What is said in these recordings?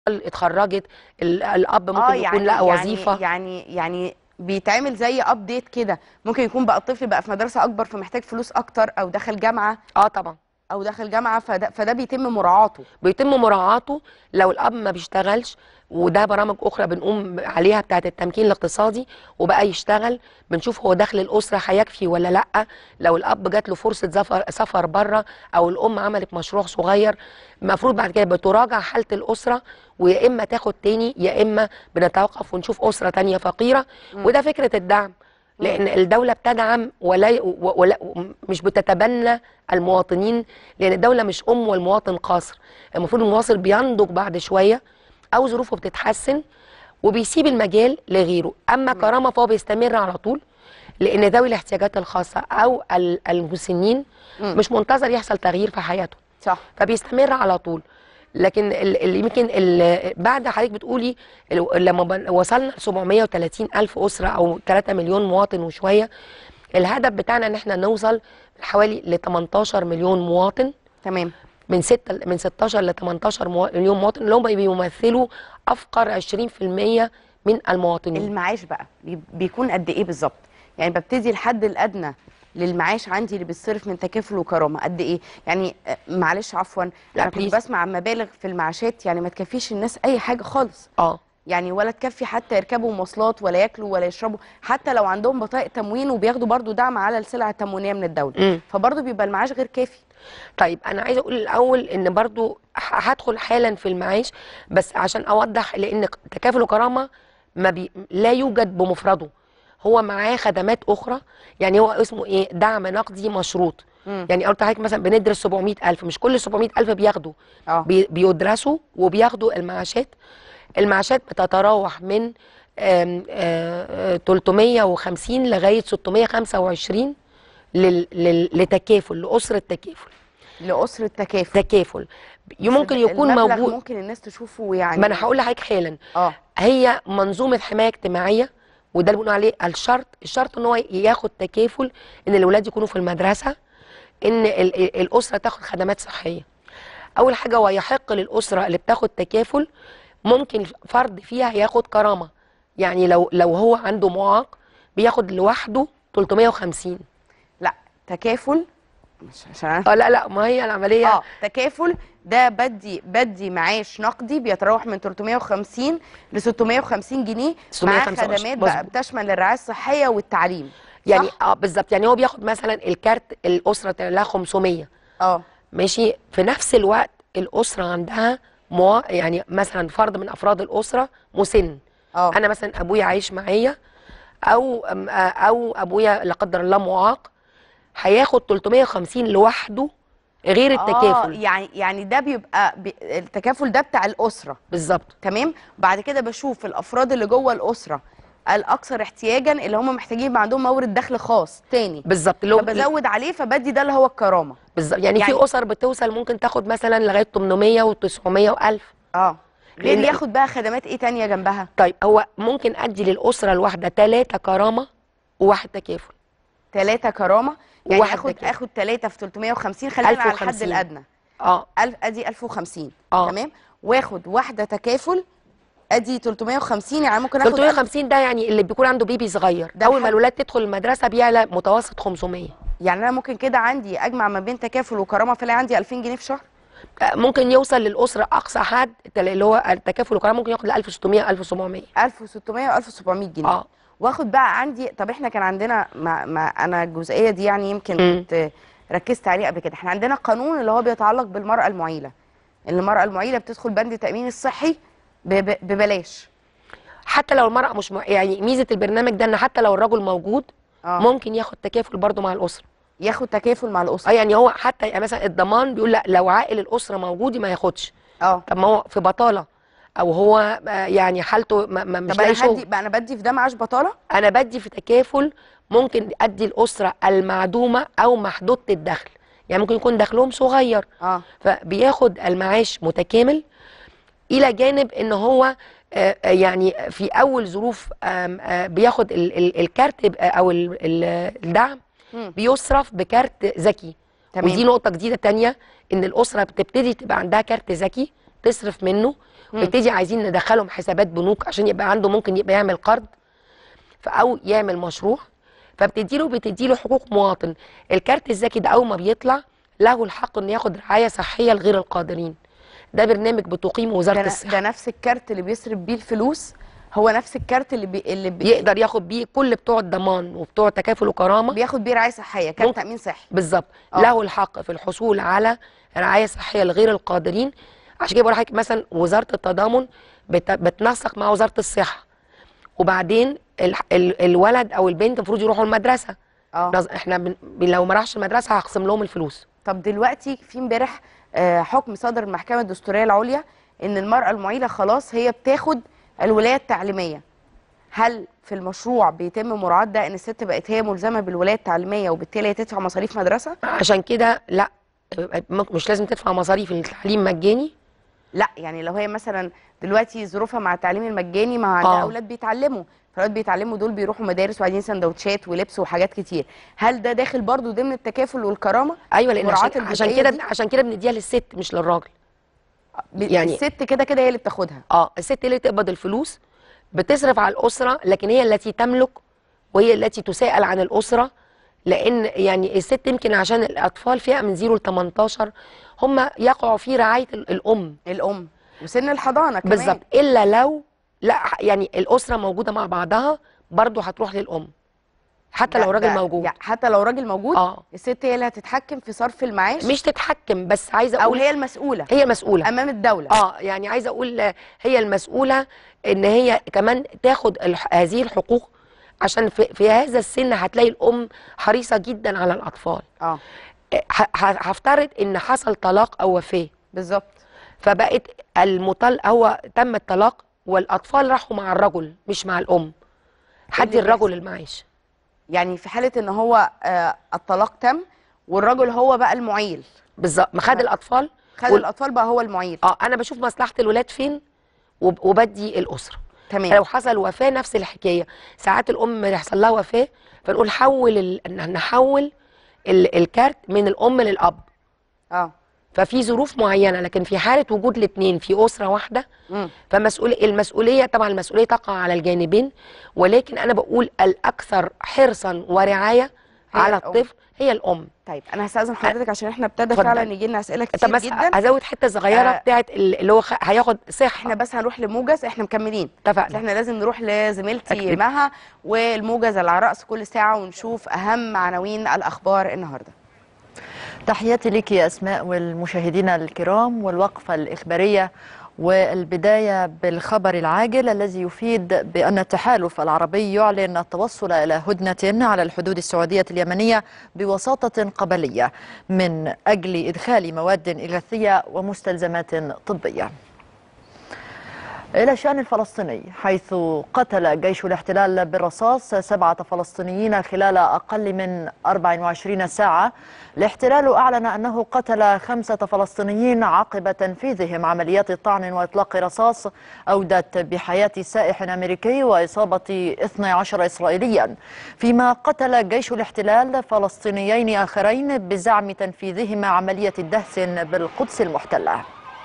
اتخرجت ال- الاب ممكن اه يكون يعني لقى يعني وظيفه يعني يعني بيتعمل زي ابديت كده ممكن يكون بقى الطفل بقى في مدرسه اكبر فمحتاج فلوس اكتر او دخل جامعه اه طبعا او دخل جامعه فده فده بيتم مراعاته بيتم مراعاته لو الاب ما بيشتغلش وده برامج اخرى بنقوم عليها بتاعه التمكين الاقتصادي وبقى يشتغل بنشوف هو دخل الاسره هيكفي ولا لا لو الاب جات له فرصه سفر سفر بره او الام عملت مشروع صغير المفروض بعد كده بتراجع حاله الاسره ويا اما تاخد تاني يا اما بنتوقف ونشوف اسره تانيه فقيره وده فكره الدعم لان الدوله بتدعم ولا, ولا مش بتتبنى المواطنين لان الدوله مش ام والمواطن قاصر المفروض المواطن بينضج بعد شويه او ظروفه بتتحسن وبيسيب المجال لغيره اما كرامه فهو بيستمر على طول لان ذوي الاحتياجات الخاصه او ال- المسنين مم. مش منتظر يحصل تغيير في حياته صح فبيستمر على طول لكن ال- ال- يمكن ال- بعد حضرتك بتقولي ال- لما بن- وصلنا ل 730 الف اسره او 3 مليون مواطن وشويه الهدف بتاعنا ان احنا نوصل حوالي ل 18 مليون مواطن تمام من 6 من 16 ل 18 موا- مليون مواطن اللي هم بيمثلوا افقر 20% من المواطنين المعاش بقى بي- بيكون قد ايه بالظبط يعني ببتدي الحد الادنى للمعاش عندي اللي بيتصرف من تكافل وكرامه قد ايه يعني آه، معلش عفوا لا، انا كنت please. بسمع عن مبالغ في المعاشات يعني ما تكفيش الناس اي حاجه خالص اه يعني ولا تكفي حتى يركبوا مواصلات ولا ياكلوا ولا يشربوا حتى لو عندهم بطايق تموين وبياخدوا برضو دعم على السلع التموينيه من الدوله مم. فبرضو بيبقى المعاش غير كافي طيب انا عايزه اقول الاول ان برضو ه- هدخل حالا في المعاش بس عشان اوضح لان تكافل وكرامه ما بي لا يوجد بمفرده هو معاه خدمات اخرى يعني هو اسمه ايه دعم نقدي مشروط مم. يعني قلت لحضرتك مثلا بندرس 700000 مش كل 700000 بياخدوا اه بي- بيدرسوا وبياخدوا المعاشات المعاشات بتتراوح من آم، آه، آه، 350 لغايه 625 لل- لل- لتكافل لاسره تكافل لاسره تكافل تكافل ممكن بس يكون المبلغ موجود ممكن الناس تشوفه يعني ما انا هقول لحضرتك حالا اه هي منظومه حمايه اجتماعيه وده اللي بنقول عليه الشرط الشرط ان هو ياخد تكافل ان الاولاد يكونوا في المدرسه ان ال- ال- الاسره تاخد خدمات صحيه اول حاجه هو يحق للاسره اللي بتاخد تكافل ممكن فرد فيها ياخد كرامه يعني لو لو هو عنده معاق بياخد لوحده 350 لا تكافل مش عشان عارف اه لا لا ما هي العمليه اه تكافل ده بدي بدي معاش نقدي بيتراوح من 350 ل 650 جنيه مع 625 خدمات بقى مظبوط. بتشمل الرعايه الصحيه والتعليم يعني صح؟ اه بالظبط يعني هو بياخد مثلا الكارت الاسره لها 500 اه ماشي في نفس الوقت الاسره عندها موا يعني مثلا فرد من افراد الاسره مسن اه انا مثلا ابويا عايش معايا او أم- او ابويا لا قدر الله معاق هياخد 350 لوحده غير اه التكافل يعني يعني ده بيبقى بي التكافل ده بتاع الاسره بالظبط تمام بعد كده بشوف الافراد اللي جوه الاسره الاكثر احتياجا اللي هم محتاجين يبقى عندهم مورد دخل خاص تاني بالظبط اللي هو فبزود عليه فبدي ده اللي هو الكرامه بالظبط يعني, يعني- في اسر بتوصل ممكن تاخد مثلا لغايه 800 و900 و1000 اه غير لأن- ياخد بقى خدمات ايه تانية جنبها طيب هو ممكن ادي للاسره الواحده ثلاثه كرامه وواحد تكافل ثلاثة كرامة يعني وواحد اخد تكافل. اخد ثلاثة في 350 خلينا على الحد 1050. الأدنى اه ألف ادي 1050 آه. تمام واخد واحدة تكافل ادي 350 يعني ممكن اخد 1000 350 ده يعني اللي بيكون عنده بيبي صغير ده اول ما الحد- الولاد تدخل المدرسه بيعلى متوسط 500 يعني انا ممكن كده عندي اجمع ما بين تكافل وكرامة فلاقي عندي 2000 جنيه في شهر آه، ممكن يوصل للاسره اقصى حد اللي هو التكافل والكرامه ممكن ياخد ل 1600 1700 1600 و 1700 جنيه اه واخد بقى عندي طب احنا كان عندنا ما, ما انا الجزئية دي يعني يمكن مم. كنت ركزت عليه قبل كده احنا عندنا قانون اللي هو بيتعلق بالمرأة المعيلة ان المرأة المعيلة بتدخل بند التأمين الصحي ب- ب- ببلاش حتى لو المراه مش م... يعني ميزه البرنامج ده ان حتى لو الرجل موجود اه ممكن ياخد تكافل برضه مع الاسره ياخد تكافل مع اه الأسرة يعني هو حتى يعني مثلا الضمان بيقول لا لو عائل الاسره موجود ما ياخدش اه طب ما هو في بطاله او هو آه، يعني حالته ما ما- مش طب لاقي انا هدي شغل بقى انا بدي في ده معاش بطاله انا بدي في تكافل ممكن ادي الاسره المعدومه او محدوده الدخل يعني ممكن يكون دخلهم صغير اه فبياخد المعاش متكامل الى جانب ان هو آه، آه، يعني في اول ظروف آم، آه، بياخد ال- ال- الكارت ب- او ال- ال- الدعم مم. بيصرف بكارت ذكي تمام. ودي نقطه جديده تانية ان الاسره بتبتدي تبقى عندها كارت ذكي تصرف منه ويبتدي عايزين ندخلهم حسابات بنوك عشان يبقى عنده ممكن يبقى يعمل قرض ف- او يعمل مشروع فبتدي له بتدي له حقوق مواطن الكارت الذكي ده اول ما بيطلع له الحق انه ياخد رعايه صحيه لغير القادرين ده برنامج بتقيمه وزاره ده, ن- الصحه ده نفس الكارت اللي بيصرف بيه الفلوس هو نفس الكارت اللي بي... اللي بي... يقدر ياخد بيه كل بتوع الضمان وبتوع تكافل وكرامه بياخد بيه رعايه صحيه كارت ممكن- تامين صحي بالظبط آه. له الحق في الحصول على رعايه صحيه لغير القادرين عشان كده بقول لحضرتك مثلا وزاره التضامن بت- بتنسق مع وزاره الصحه وبعدين ال ال الولد او البنت المفروض يروحوا المدرسه اه نز- احنا بن لو ما راحش المدرسه هخصم لهم الفلوس طب دلوقتي في امبارح آه، حكم صدر المحكمه الدستوريه العليا ان المراه المعيله خلاص هي بتاخد الولايه التعليميه هل في المشروع بيتم مراعاه ده ان الست بقت هي ملزمه بالولايه التعليميه وبالتالي هي تدفع مصاريف مدرسه عشان كده لا م- مش لازم تدفع مصاريف التعليم مجاني لا يعني لو هي مثلا دلوقتي ظروفها مع التعليم المجاني ما عندها آه. اولاد بيتعلموا فالاولاد بيتعلموا دول بيروحوا مدارس وعايزين سندوتشات ولبس وحاجات كتير هل ده داخل برضو ضمن التكافل والكرامه ايوه لان مراعاة عشان, عشان الجزئية كده دي؟ عشان كده بنديها للست مش للراجل ب- يعني- الست كده كده هي اللي بتاخدها اه الست اللي تقبض الفلوس بتصرف على الاسره لكن هي التي تملك وهي التي تساءل عن الاسره لان يعني الست يمكن عشان الاطفال فئه من 0 ل 18 هم يقعوا في رعايه ال- الام الام وسن الحضانه كمان بالظبط الا لو لا يعني الاسره موجوده مع بعضها برضه هتروح للام حتى ده- لو راجل ده- موجود يعني حتى لو راجل موجود اه الست هي اللي هتتحكم في صرف المعاش مش تتحكم بس عايزه او اقول هي المسؤوله هي المسؤوله امام الدوله اه يعني عايزه اقول هي المسؤوله ان هي كمان تاخد الح- هذه الحقوق عشان في, في هذا السن هتلاقي الام حريصه جدا على الاطفال اه ه- ه- هفترض ان حصل طلاق او وفاه بالظبط فبقت المطل هو تم الطلاق والاطفال راحوا مع الرجل مش مع الام هدي اللي الرجل بيحصل؟ المعيش يعني في حاله ان هو آه الطلاق تم والرجل هو بقى المعيل بالظبط ما خد الاطفال خد وال- الاطفال بقى هو المعيل اه انا بشوف مصلحه الولاد فين وب- وبدي الاسره تمام لو حصل وفاه نفس الحكايه ساعات الام يحصل لها وفاه فنقول حول ال... ن- نحول ال... الكارت من الام للاب اه ففي ظروف معينه لكن في حاله وجود الاثنين في اسره واحده مم. فمسؤول المسؤوليه طبعا المسؤوليه تقع على الجانبين ولكن انا بقول الاكثر حرصا ورعايه هي على الأم. الطفل هي الام طيب انا هستاذن حضرتك عشان احنا ابتدى اتفضل. فعلا يجي لنا اسئله طب كتير بس جدا هزود حته صغيره آه. بتاعت ال- اللي هو خ... هياخد صحه احنا بس هنروح لموجز احنا مكملين بس اتفقنا احنا لازم نروح لزميلتي أكيد. مها والموجز اللي على رأس كل ساعة ونشوف أهم عناوين الأخبار النهاردة تحياتي لك يا أسماء والمشاهدين الكرام والوقفة الإخبارية والبداية بالخبر العاجل الذي يفيد بأن التحالف العربي يعلن التوصل إلى هدنة على الحدود السعودية اليمنية بوساطة قبلية من أجل إدخال مواد إغاثية ومستلزمات طبية إلى الشأن الفلسطيني حيث قتل جيش الاحتلال بالرصاص سبعة فلسطينيين خلال أقل من 24 ساعة الاحتلال أعلن أنه قتل خمسة فلسطينيين عقب تنفيذهم عمليات طعن وإطلاق رصاص أودت بحياة سائح أمريكي وإصابة 12 إسرائيليا فيما قتل جيش الاحتلال فلسطينيين آخرين بزعم تنفيذهما عملية دهس بالقدس المحتلة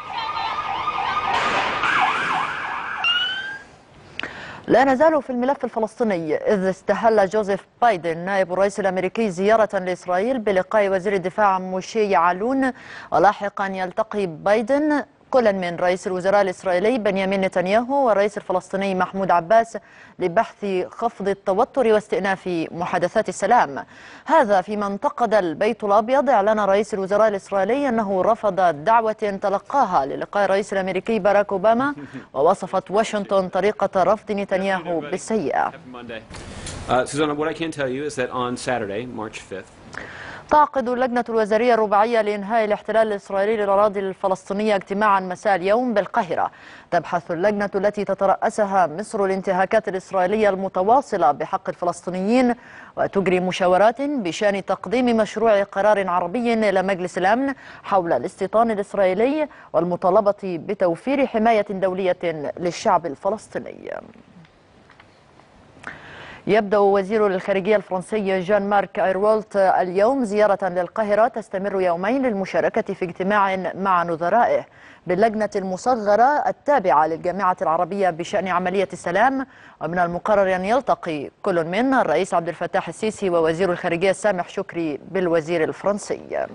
لا نزال في الملف الفلسطيني إذ استهل جوزيف بايدن نائب الرئيس الأمريكي زيارة لإسرائيل بلقاء وزير الدفاع موشي يعلون ولاحقا يلتقي بايدن كل من رئيس الوزراء الإسرائيلي بنيامين نتنياهو والرئيس الفلسطيني محمود عباس لبحث خفض التوتر واستئناف محادثات السلام هذا فيما انتقد البيت الأبيض إعلان رئيس الوزراء الإسرائيلي أنه رفض دعوة تلقاها للقاء الرئيس الأمريكي باراك أوباما ووصفت واشنطن طريقة رفض نتنياهو بالسيئة Happy Monday. Uh, Susanna, what I can tell you is that on Saturday, March 5th, تعقد اللجنة الوزارية الرباعية لإنهاء الاحتلال الإسرائيلي للأراضي الفلسطينية اجتماعا مساء اليوم بالقاهرة تبحث اللجنة التي تترأسها مصر الانتهاكات الإسرائيلية المتواصلة بحق الفلسطينيين وتجري مشاورات بشأن تقديم مشروع قرار عربي إلى مجلس الأمن حول الاستيطان الإسرائيلي والمطالبة بتوفير حماية دولية للشعب الفلسطيني يبدأ وزير الخارجية الفرنسي جان مارك ايرولت اليوم زيارة للقاهرة تستمر يومين للمشاركة في اجتماع مع نظرائه باللجنة المصغرة التابعة للجامعة العربية بشأن عملية السلام ومن المقرر أن يلتقي كل من الرئيس عبد الفتاح السيسي ووزير الخارجية سامح شكري بالوزير الفرنسي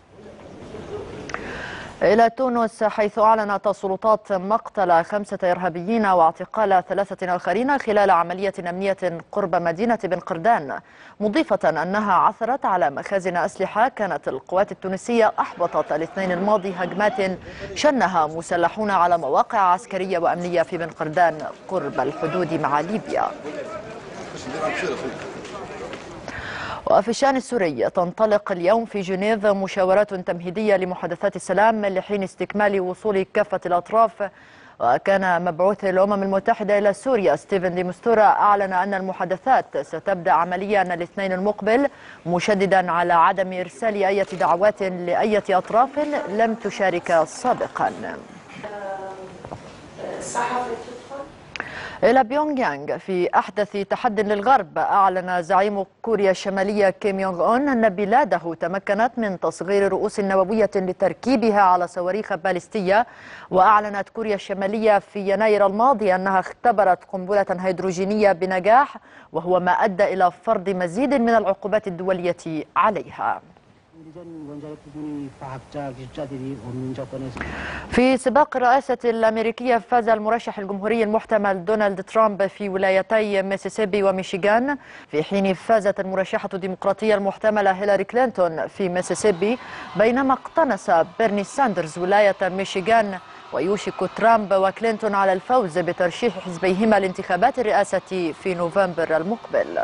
إلى تونس حيث أعلنت السلطات مقتل خمسة إرهابيين واعتقال ثلاثة آخرين خلال عملية أمنية قرب مدينة بن قردان مضيفة أنها عثرت على مخازن أسلحة كانت القوات التونسية أحبطت الاثنين الماضي هجمات شنها مسلحون على مواقع عسكرية وأمنية في بن قردان قرب الحدود مع ليبيا وفي الشأن السوري تنطلق اليوم في جنيف مشاورات تمهيدية لمحادثات السلام لحين استكمال وصول كافة الأطراف وكان مبعوث الأمم المتحدة إلى سوريا ستيفن دي مستورا أعلن أن المحادثات ستبدأ عمليا الاثنين المقبل مشددا على عدم إرسال أي دعوات لأي أطراف لم تشارك سابقا إلى بيونغ يانغ في أحدث تحد للغرب أعلن زعيم كوريا الشمالية كيم يونغ أون أن بلاده تمكنت من تصغير رؤوس نووية لتركيبها على صواريخ باليستية وأعلنت كوريا الشمالية في يناير الماضي أنها اختبرت قنبلة هيدروجينية بنجاح وهو ما أدى إلى فرض مزيد من العقوبات الدولية عليها 오래전 원자력 부분이 과학자, 기술자들이 없는 조건에서 في سباق الرئاسة الأمريكية فاز المرشح الجمهوري المحتمل دونالد ترامب في ولايتي ميسيسيبي وميشيغان في حين فازت المرشحة الديمقراطية المحتملة هيلاري كلينتون في ميسيسيبي بينما اقتنص بيرني ساندرز ولاية ميشيغان ويوشك ترامب وكلينتون على الفوز بترشيح حزبيهما لانتخابات الرئاسة في نوفمبر المقبل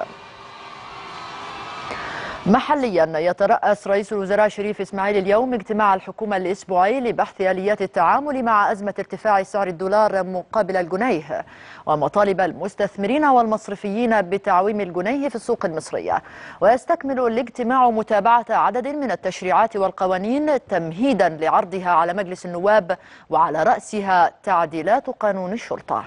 محليا يترأس رئيس الوزراء شريف إسماعيل اليوم اجتماع الحكومة الأسبوعي لبحث آليات التعامل مع أزمة ارتفاع سعر الدولار مقابل الجنيه ومطالب المستثمرين والمصرفيين بتعويم الجنيه في السوق المصرية ويستكمل الاجتماع متابعة عدد من التشريعات والقوانين تمهيدا لعرضها على مجلس النواب وعلى رأسها تعديلات قانون الشرطة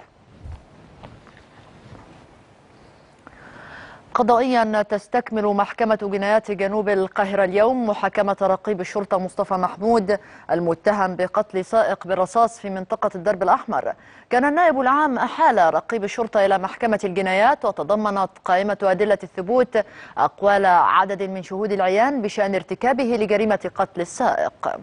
قضائيا تستكمل محكمة جنايات جنوب القاهرة اليوم محاكمة رقيب الشرطة مصطفى محمود المتهم بقتل سائق بالرصاص في منطقة الدرب الأحمر كان النائب العام أحال رقيب الشرطة إلى محكمة الجنايات وتضمنت قائمة أدلة الثبوت أقوال عدد من شهود العيان بشأن ارتكابه لجريمة قتل السائق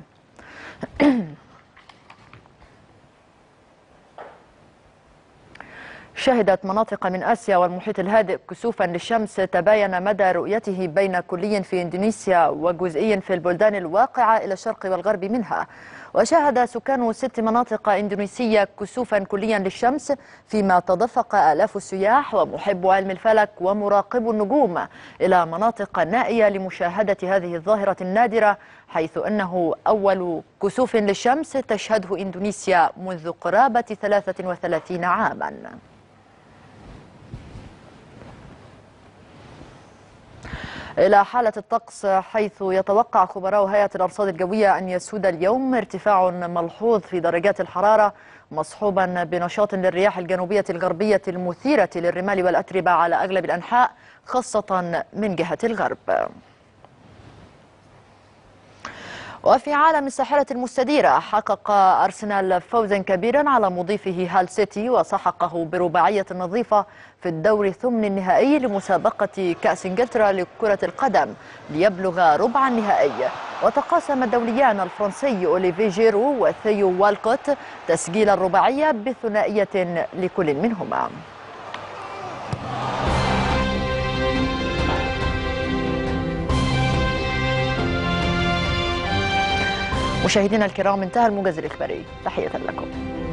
شهدت مناطق من آسيا والمحيط الهادئ كسوفا للشمس تباين مدى رؤيته بين كلي في إندونيسيا وجزئي في البلدان الواقعة إلى الشرق والغرب منها وشاهد سكان ست مناطق إندونيسية كسوفا كليا للشمس فيما تدفق آلاف السياح ومحبو علم الفلك ومراقبو النجوم إلى مناطق نائية لمشاهدة هذه الظاهرة النادرة حيث أنه أول كسوف للشمس تشهده إندونيسيا منذ قرابة 33 عاماً إلى حالة الطقس حيث يتوقع خبراء هيئة الأرصاد الجوية أن يسود اليوم ارتفاع ملحوظ في درجات الحرارة مصحوبا بنشاط للرياح الجنوبية الغربية المثيرة للرمال والأتربة على أغلب الأنحاء خاصة من جهة الغرب وفي عالم الساحرة المستديرة حقق أرسنال فوزا كبيرا على مضيفه هال سيتي وسحقه برباعية نظيفة في الدور الثمن النهائي لمسابقة كأس انجلترا لكرة القدم ليبلغ ربع النهائي وتقاسم الدوليان الفرنسي أوليفي جيرو وثيو والكوت تسجيل الرباعية بثنائية لكل منهما مشاهدينا الكرام انتهى الموجز الإخباري تحية لكم